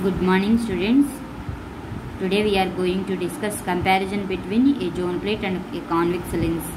Good morning students. Today we are going to discuss comparison between a zone plate and a convex lens.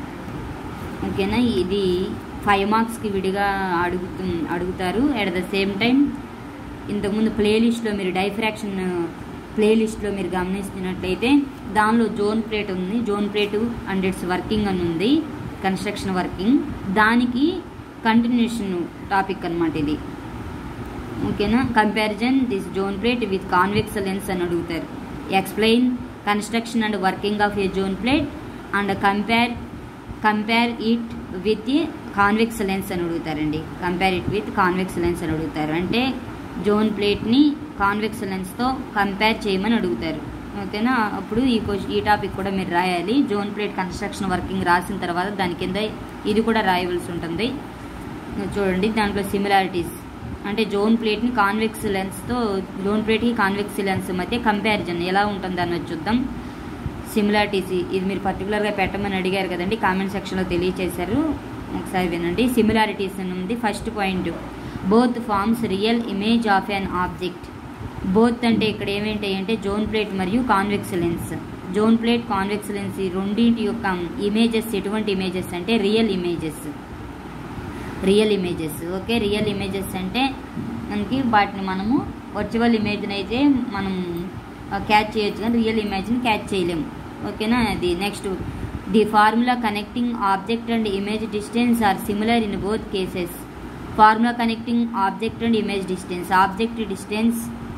ఓకేనా ఇది five మార్క్స్కి విడిగా అడుగుతు అడుగుతారు at the same time ఇంతకుముందు ప్లేలిస్ట్లో మీరు డైఫ్రాక్షన్ ప్లేలిస్ట్లో మీరు గమనిస్తున్నట్లయితే దానిలో జోన్ ప్లేట్ ఉంది zone plate and it's working అని ఉంది కన్స్ట్రక్షన్ వర్కింగ్ దానికి కంటిన్యూషన్ టాపిక్ అనమాట ఇది ఓకేనా comparison this zone plate with convex lens అని అడుగుతారు explain construction and working of a zone plate and compare compare it with convex lens అని అడుగుతారండి compare it with convex lens అని అడుగుతారు అంటే జోన్ ప్లేట్ని కాన్వెక్స్ లెన్స్తో కంపేర్ చేయమని అడుగుతారు ఓకేనా అప్పుడు ఈ క్వశ్చన్ ఈ టాపిక్ కూడా మీరు రాయాలి జోన్ ప్లేట్ కన్స్ట్రక్షన్ వర్కింగ్ రాసిన తర్వాత దాని కింద ఇది కూడా రాయవలసి ఉంటుంది చూడండి దాంట్లో సిమిలారిటీస్ అంటే జోన్ ప్లేట్ని కాన్వెక్స్ లెన్స్తో జోన్ ప్లేట్కి కాన్వెక్స్ లెన్స్ మధ్య కంపారిజన్ ఎలా ఉంటుంది అన్నది చూద్దాం సిమిలారిటీస్ ఇది మీరు పర్టికులర్గా పెట్టమని అడిగారు కదండి కామెంట్ సెక్షన్లో తెలియచేశారు ఒకసారి వినండి సిమిలారిటీస్ అని ఉంది first point both forms real image of an object both అంటే ఇక్కడ ఏమేంటి అంటే జోన్ ప్లేట్ మరియు convex lens zone plate convex lens ఈ రెండింటి యొక్క ఇమేజెస్ ఎటువంటి ఇమేజెస్ అంటే real images real images okay real images అంటే మనకి వాటిని మనము వర్చువల్ ఇమేజ్ని అయితే మనం క్యాచ్ చేయొచ్చు కానీ రియల్ ఇమేజ్ని క్యాచ్ చేయలేము ఓకేనా అది next the formula connecting object and image distance are similar in both cases formula connecting object and image distance object distance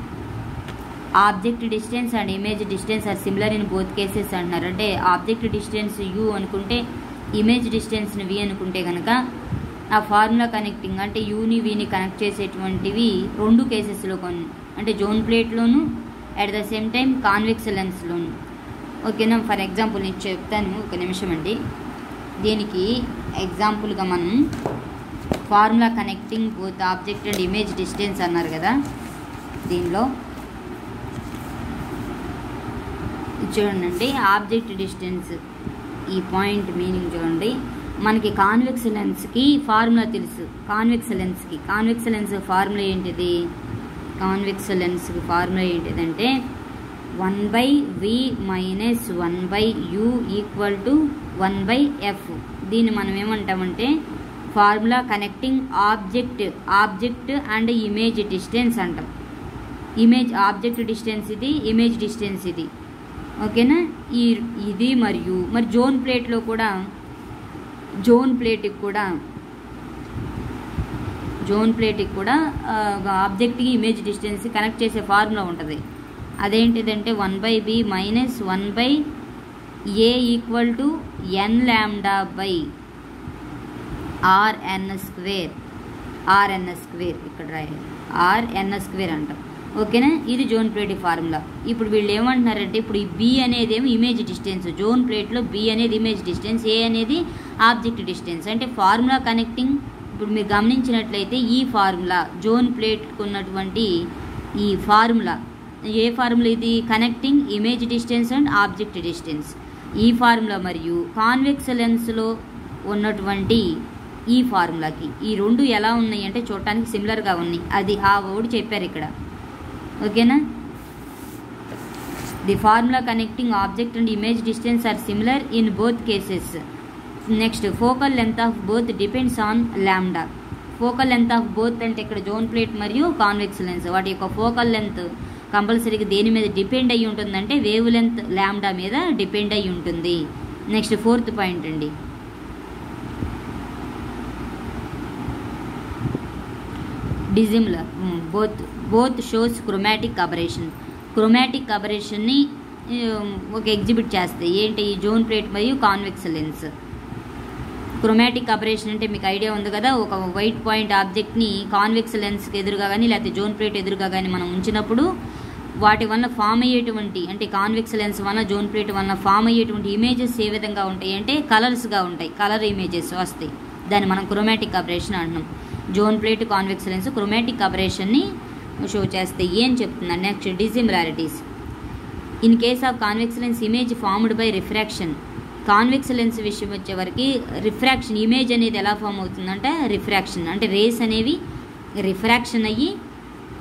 object distance and image distance are similar in both cases అంటున్నారు అంటే object distance you అనుకుంటే image డిస్టెన్స్ని v అనుకుంటే కనుక ఆ formula connecting అంటే యూని వీని connect చేసేటువంటివి రెండు కేసెస్లో కొన్ని అంటే జోన్ ప్లేట్లోను at the same time convex లెన్స్లోను ఓకేనా ఫర్ ఎగ్జాంపుల్ నేను చెప్తాను ఒక నిమిషం అండి దీనికి ఎగ్జాంపుల్గా మనం formula connecting both object and image distance అన్నారు కదా దీనిలో చూడండి ఆబ్జెక్ట్ డిస్టెన్స్ ఈ పాయింట్ మీనింగ్ చూడండి మనకి కాన్వెక్స్ లెన్స్కి ఫార్ములా తెలుసు కాన్వెక్స్ లెన్స్కి కాన్వెక్స్ లెన్స్ ఫార్ములా ఏంటిది కాన్వెక్స్ లెన్స్కి ఫార్ములా ఏంటిదంటే one by v minus one by u equal to one by f దీన్ని మనం ఏమంటామంటే formula connecting object object and image distance అంటాం ఇమేజ్ ఆబ్జెక్ట్ డిస్టెన్స్ ఇది ఇమేజ్ డిస్టెన్స్ ఇది ఓకేనా ఈ ఇది మరియు మరి జోన్ ప్లేట్లో కూడా జోన్ ప్లేట్కి కూడా జోన్ ప్లేట్కి కూడా ఆబ్జెక్ట్కి ఇమేజ్ డిస్టెన్స్ కనెక్ట్ చేసే ఫార్ములా ఉంటుంది అదేంటిదంటే one by b minus one by a equal to n lambda by r n square r n square ఇక్కడ రాయాలి ఆర్ఎన్ స్క్వేర్ అంటాం ఓకేనా ఇది జోన్ ప్లేట్ ఫార్ములా ఇప్పుడు వీళ్ళు ఏమంటున్నారంటే ఇప్పుడు ఈ బి అనేది ఏమో ఇమేజ్ డిస్టెన్స్ జోన్ ప్లేట్లో బి అనేది ఇమేజ్ డిస్టెన్స్ ఏ అనేది ఆబ్జెక్ట్ డిస్టెన్స్ అంటే ఫార్ములా కనెక్టింగ్ ఇప్పుడు మీరు గమనించినట్లయితే ఈ ఫార్ములా జోన్ ప్లేట్కు ఉన్నటువంటి ఈ ఫార్ములా ఏ ఫార్ములా ఇది connecting image distance and object distance ఈ ఫార్ములా మరియు కాన్వెక్స్ లెన్స్లో ఉన్నటువంటి ఈ ఫార్ములాకి ఈ రెండు ఎలా ఉన్నాయి అంటే చూడటానికి సిమిలర్గా ఉన్నాయి అది ఆ వర్డ్ చెప్పారు ఇక్కడ ఓకేనా the formula connecting object and image distance are similar in both cases next focal length of both depends on lambda focal length of both అంటే ఇక్కడ జోన్ ప్లేట్ మరియు కాన్వెక్స్ లెన్స్ వాటి యొక్క ఫోకల్ లెంత్ కంపల్సరీగా దేని మీద డిపెండ్ అయ్యి ఉంటుందంటే వేవ్ లెంత్ ల్యాండా మీద డిపెండ్ అయ్యి ఉంటుంది నెక్స్ట్ ఫోర్త్ పాయింట్ అండి dissimilar both both shows chromatic aberration chromatic అబరేషన్ని ఒక ఎగ్జిబిట్ చేస్తాయి ఏంటి ఈ జోన్ ప్లేట్ మరియు కాన్వెక్స్ లెన్స్ క్రొమాటిక్ అబరేషన్ అంటే మీకు ఐడియా ఉంది కదా ఒక వైట్ పాయింట్ ఆబ్జెక్ట్ని కాన్వెక్స్ లెన్స్కి ఎదురుగా కానీ లేకపోతే జోన్ ప్లేట్ ఎదురుగా కానీ మనం ఉంచినప్పుడు వాటి వల్ల ఫామ్ అయ్యేటువంటి అంటే కాన్వెక్స్ లెన్స్ వల్ల జోన్ ప్లేట్ వల్ల ఫామ్ అయ్యేటువంటి ఇమేజెస్ ఏ విధంగా ఉంటాయి అంటే కలర్స్గా ఉంటాయి కలర్ ఇమేజెస్ వస్తాయి దాన్ని మనం క్రొమాటిక్ అబరేషన్ అంటున్నాం zone plate convex lens chromatic అబరేషన్ని షో చేస్తాయి అని చెప్తున్నాను next dissimilarities in case of convex lens image formed by refraction convex lens విషయం వచ్చేవరకు రిఫ్రాక్షన్ ఇమేజ్ అనేది ఎలా ఫామ్ అవుతుందంటే రిఫ్రాక్షన్ అంటే రేస్ అనేవి రిఫ్రాక్షన్ అయ్యి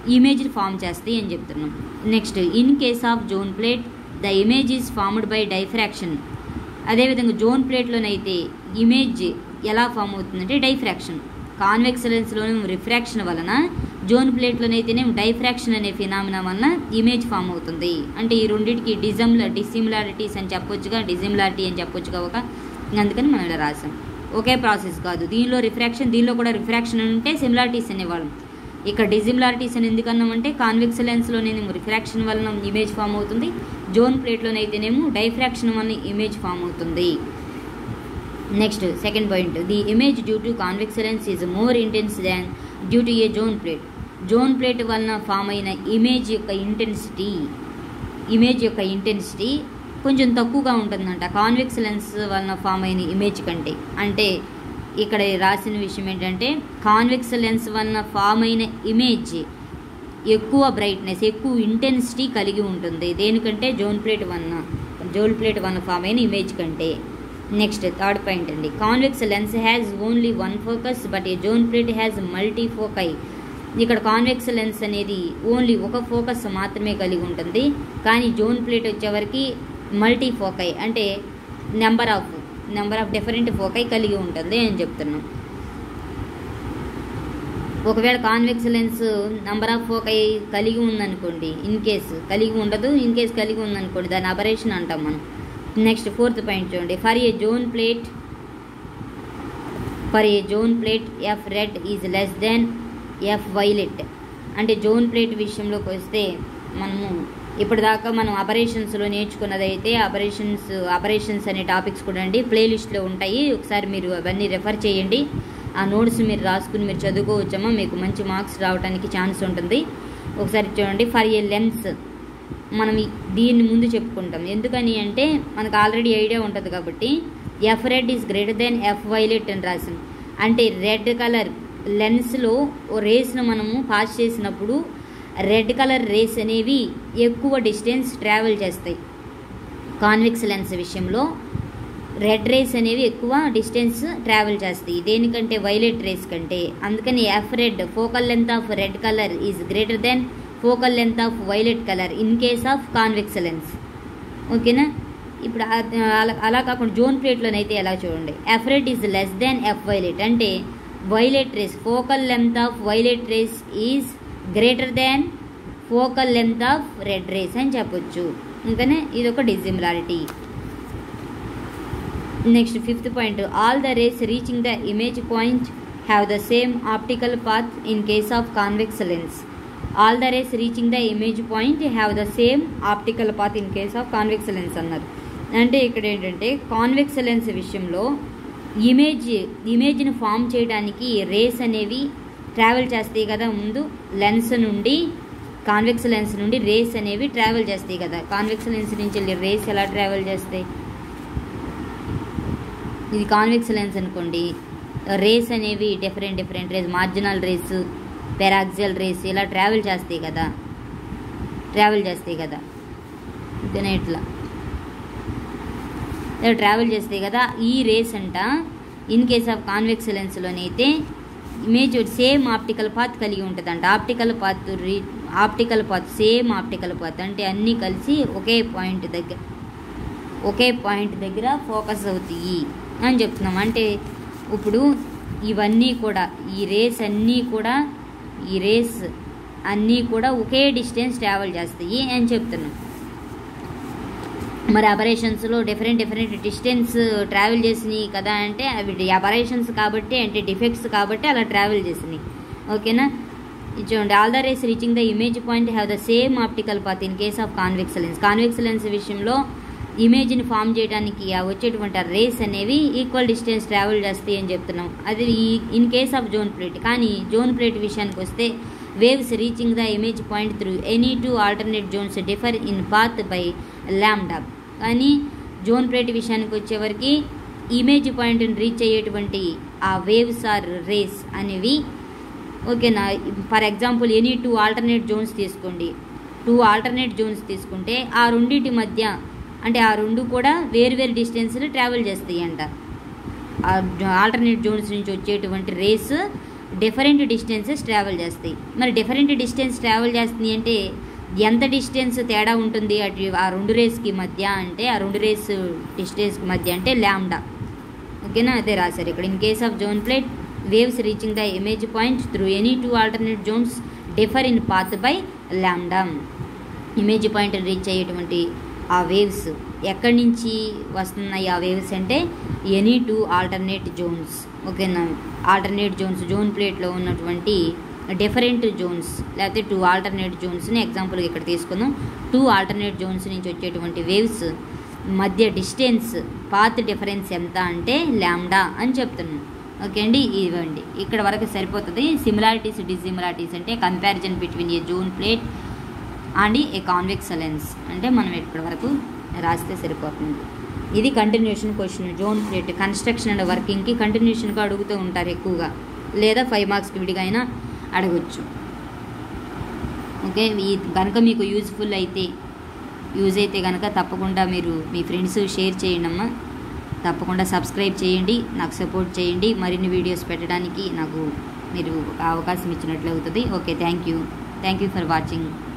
ఇమేజ్ ఫామ్ చేస్తాయి అని చెప్తున్నాం next in case of zone plate the image is formed by diffraction అదేవిధంగా జోన్ ప్లేట్లోనైతే ఇమేజ్ ఎలా ఫామ్ అవుతుందంటే డైఫ్రాక్షన్ కాన్వెక్స్ లెన్స్లోనే రిఫ్రాక్షన్ వలన జోన్ ప్లేట్లోనైతేనే డైఫ్రాక్షన్ అనే ఫినామినా వలన ఇమేజ్ ఫామ్ అవుతుంది అంటే ఈ రెండింటికి డిజమ్ల డిసిమిలారిటీస్ అని చెప్పొచ్చుగా డిసిమిలారిటీ అని చెప్పొచ్చుగా ఒక అందుకని మనం ఇలా రాసాం ఒకే ప్రాసెస్ కాదు దీనిలో రిఫ్రాక్షన్ దీనిలో కూడా రిఫ్రాక్షన్ ఉంటే సిమిలారిటీస్ అనేవాళ్ళం ఇక్కడ డిజిమిలారిటీస్ అని ఎందుకన్నామంటే కాన్వెక్స్ లెన్స్లోనేమో రిఫ్రాక్షన్ వలన ఇమేజ్ ఫామ్ అవుతుంది జోన్ ప్లేట్లోనైతేనేమో డైఫ్రాక్షన్ వలన ఇమేజ్ ఫామ్ అవుతుంది next second point the image due to convex lens is more intense than due to a zone plate zone plate వలన ఫామ్ అయిన ఇమేజ్ యొక్క ఇంటెన్సిటీ ఇమేజ్ యొక్క intensity కొంచెం తక్కువగా ఉంటుందంట కాన్వెక్స్ లెన్స్ వలన ఫామ్ అయిన ఇమేజ్ కంటే అంటే ఇక్కడ రాసిన విషయం ఏంటంటే కాన్వెక్స్ లెన్స్ వలన ఫామ్ అయిన ఇమేజ్ ఎక్కువ బ్రైట్నెస్ ఎక్కువ ఇంటెన్సిటీ కలిగి ఉంటుంది దేనికంటే జోన్ ప్లేట్ వలన జోన్ ప్లేట్ వలన ఫామ్ అయిన ఇమేజ్ కంటే నెక్స్ట్ థర్డ్ పాయింట్ అండి convex lens has only one focus but a zone plate has multi foci ఇక్కడ కాన్వెక్స్ లెన్స్ అనేది ఓన్లీ ఒక ఫోకస్ మాత్రమే కలిగి ఉంటుంది కానీ జోన్ ప్లేట్ వచ్చేవరకు మల్టీ ఫోకై అంటే number of number of different foci కలిగి ఉంటుంది అని చెప్తున్నాం ఒకవేళ convex lens number of foci కలిగి ఉందనుకోండి ఇన్ కేస్ కలిగి ఉండదు ఇన్ కేస్ కలిగి ఉందనుకోండి దాని అబరేషన్ అంటాం మనం నెక్స్ట్ ఫోర్త్ పాయింట్ చూడండి for a zone plate for a zone plate f red is less than f violet అంటే జోన్ ప్లేట్ విషయంలోకి వస్తే మనము ఇప్పటిదాకా మనం అపరేషన్స్లో నేర్చుకున్నదైతే అపరేషన్స్ అపరేషన్స్ అనే టాపిక్స్ కూడా అండి ప్లేలిస్ట్లో ఉంటాయి ఒకసారి మీరు అవన్నీ రెఫర్ చేయండి ఆ నోట్స్ మీరు రాసుకుని మీరు చదువుకోవచ్చమ్మా మీకు మంచి మార్క్స్ రావడానికి ఛాన్స్ ఉంటుంది ఒకసారి చూడండి ఫర్ ఏ లెన్స్ మనం ఈ- దీన్ని ముందు చెప్పుకుంటాం ఎందుకని అంటే మనకు ఆల్రెడీ ఐడియా ఉంటుంది కాబట్టి f red is greater than f violet అని రాసింది అంటే రెడ్ కలర్ లెన్స్లో ఓ రేస్ను మనము పాస్ చేసినప్పుడు రెడ్ కలర్ రేస్ అనేవి ఎక్కువ డిస్టెన్స్ ట్రావెల్ చేస్తాయి కాన్వెక్స్ లెన్స్ విషయంలో రెడ్ రేస్ అనేవి ఎక్కువ డిస్టెన్స్ ట్రావెల్ చేస్తాయి దేనికంటే వైలెట్ రేస్ కంటే అందుకని f red focal length of red colour is greater than focal length of violet colour in case of convex lens ఓకేనా ఇప్పుడు ఆ- అలా అలా కాకుండా జోన్ ప్లేట్లోనైతే ఎలా చూడండి f red is less than f violet అంటే violet rays focal length of violet rays is greater than focal length of red rays అని చెప్పొచ్చు అందుకనే ఇది ఒక dissimilarity next fifth point all the rays reaching the image point have the same optical path in case of convex lens all the rays reaching the image point have the same optical path in case of convex lens అన్నారు అంటే ఇక్కడ ఏంటంటే convex lens విషయంలో image ఇమేజ్ని form చేయడానికి rays అనేవి travel చేస్తాయి కదా ముందు లెన్స్ నుండి కాన్వెక్స్ లెన్స్ నుండి రేస్ అనేవి ట్రావెల్ చేస్తాయి కదా కాన్వెక్స్ లెన్స్ నుంచి వెళ్ళి రేస్ ఎలా ట్రావెల్ చేస్తాయి ఇది కాన్వెక్స్ లెన్స్ అనుకోండి రేస్ అనేవి different different rays marginal rays paraxial rays ఇలా ట్రావెల్ చేస్తాయి కదా ట్రావెల్ చేస్తాయి కదా ఇదనే ఇట్లా ఇలా ట్రావెల్ చేస్తాయి కదా ఈ రేస్ అంట ఇన్ కేస్ ఆఫ్ కాన్వెక్స్ లెన్స్లోనైతే ఇమేజ్ సేమ్ ఆప్టికల్ పాత్ కలిగి ఉంటుందంట ఆప్టికల్ పాత్ రీ optical path same optical path అంటే అన్నీ కలిసి ఒకే పాయింట్ దగ్గర ఒకే పాయింట్ దగ్గర ఫోకస్ అవుతాయి అని చెప్తున్నాం అంటే ఇప్పుడు ఇవన్నీ కూడా ఈ రేస్ అన్నీ కూడా ఈ రేస్ అన్నీ కూడా ఒకే డిస్టెన్స్ ట్రావెల్ చేస్తాయి అని చెప్తున్నాం మరి అపరేషన్స్లో డిఫరెంట్ డిఫరెంట్ డిస్టెన్స్ ట్రావెల్ చేసినాయి కదా అంటే అవి అపరేషన్స్ కాబట్టి అంటే డిఫెక్ట్స్ కాబట్టి అలా ట్రావెల్ చేసినాయి ఓకేనా ఇది చూడండి all the rays reaching the image point have the same optical path in case of convex lens convex lens విషయంలో ఇమేజ్ని ఫామ్ చేయడానికి ఆ వచ్చేటువంటి ఆ రేస్ అనేవి ఈక్వల్ డిస్టెన్స్ ట్రావెల్ చేస్తాయి అని చెప్తున్నాం అది ఈ in case of zone plate కానీ జోన్ ప్లేట్ విషయానికి వస్తే waves reaching the image point through any two alternate zones differ in path by lambda కానీ జోన్ ప్లేట్ విషయానికి వచ్చేవరకు ఇమేజ్ పాయింట్ని రీచ్ అయ్యేటువంటి ఆ వేవ్స్ ఆర్ రేస్ అనేవి ఓకేనా for example any two alternate zones తీసుకోండి టూ ఆల్టర్నేట్ జోన్స్ తీసుకుంటే ఆ రెండింటి మధ్య అంటే ఆ రెండు కూడా వేరు వేరు డిస్టెన్స్లు ట్రావెల్ చేస్తాయి అంట ఆల్టర్నేట్ జోన్స్ నుంచి వచ్చేటువంటి రేస్ డిఫరెంట్ డిస్టెన్సెస్ ట్రావెల్ చేస్తాయి మరి డిఫరెంట్ డిస్టెన్స్ ట్రావెల్ చేస్తుంది అంటే ఎంత డిస్టెన్స్ తేడా ఉంటుంది అటు ఆ రెండు రేస్కి మధ్య అంటే ఆ రెండు రేస్ డిస్టెన్స్కి మధ్య అంటే ల్యాండా ఓకేనా అదే రాశారు ఇక్కడ in case of zone plate waves reaching the image point through any two alternate zones differ in path by lambda image point reach అయ్యేటువంటి ఆ వేవ్స్ ఎక్కడి నుంచి వస్తున్నాయి ఆ వేవ్స్ అంటే ఎనీ టూ ఆల్టర్నేట్ జోన్స్ ఓకేనా ఆల్టర్నేట్ జోన్స్ జోన్ ప్లేట్లో ఉన్నటువంటి డిఫరెంట్ జోన్స్ లేకపోతే టూ ఆల్టర్నేట్ జోన్స్ని ఎగ్జాంపుల్గా ఇక్కడ తీసుకుందాం టూ ఆల్టర్నేట్ జోన్స్ నుంచి వచ్చేటువంటి వేవ్స్ మధ్య డిస్టెన్స్ పాత్ డిఫరెన్స్ ఎంత అంటే ల్యాండా అని చెప్తున్నాను ఓకే అండి ఇవ్వండి ఇక్కడ వరకు సరిపోతుంది సిమిలారిటీస్ డిసిమిలారిటీస్ అంటే comparison between a zone plate and a convex lens అంటే మనం ఇక్కడ వరకు రాస్తే సరిపోతుంది ఇది continuation question zone plate construction and వర్కింగ్కి కంటిన్యూషన్గా అడుగుతూ ఉంటారు ఎక్కువగా లేదా ఫైవ్ మార్క్స్కి విడిగా అయినా అడగచ్చు ఓకే ఈ కనుక మీకు యూజ్ఫుల్ అయితే యూజ్ అయితే కనుక తప్పకుండా మీరు మీ ఫ్రెండ్స్ షేర్ చేయండి అమ్మా తప్పకుండా సబ్స్క్రైబ్ చేయండి నాకు సపోర్ట్ చేయండి మరిన్ని వీడియోస్ పెట్టడానికి నాకు మీరు ఒక అవకాశం ఇచ్చినట్లు అవుతుంది okay thank you thank you for watching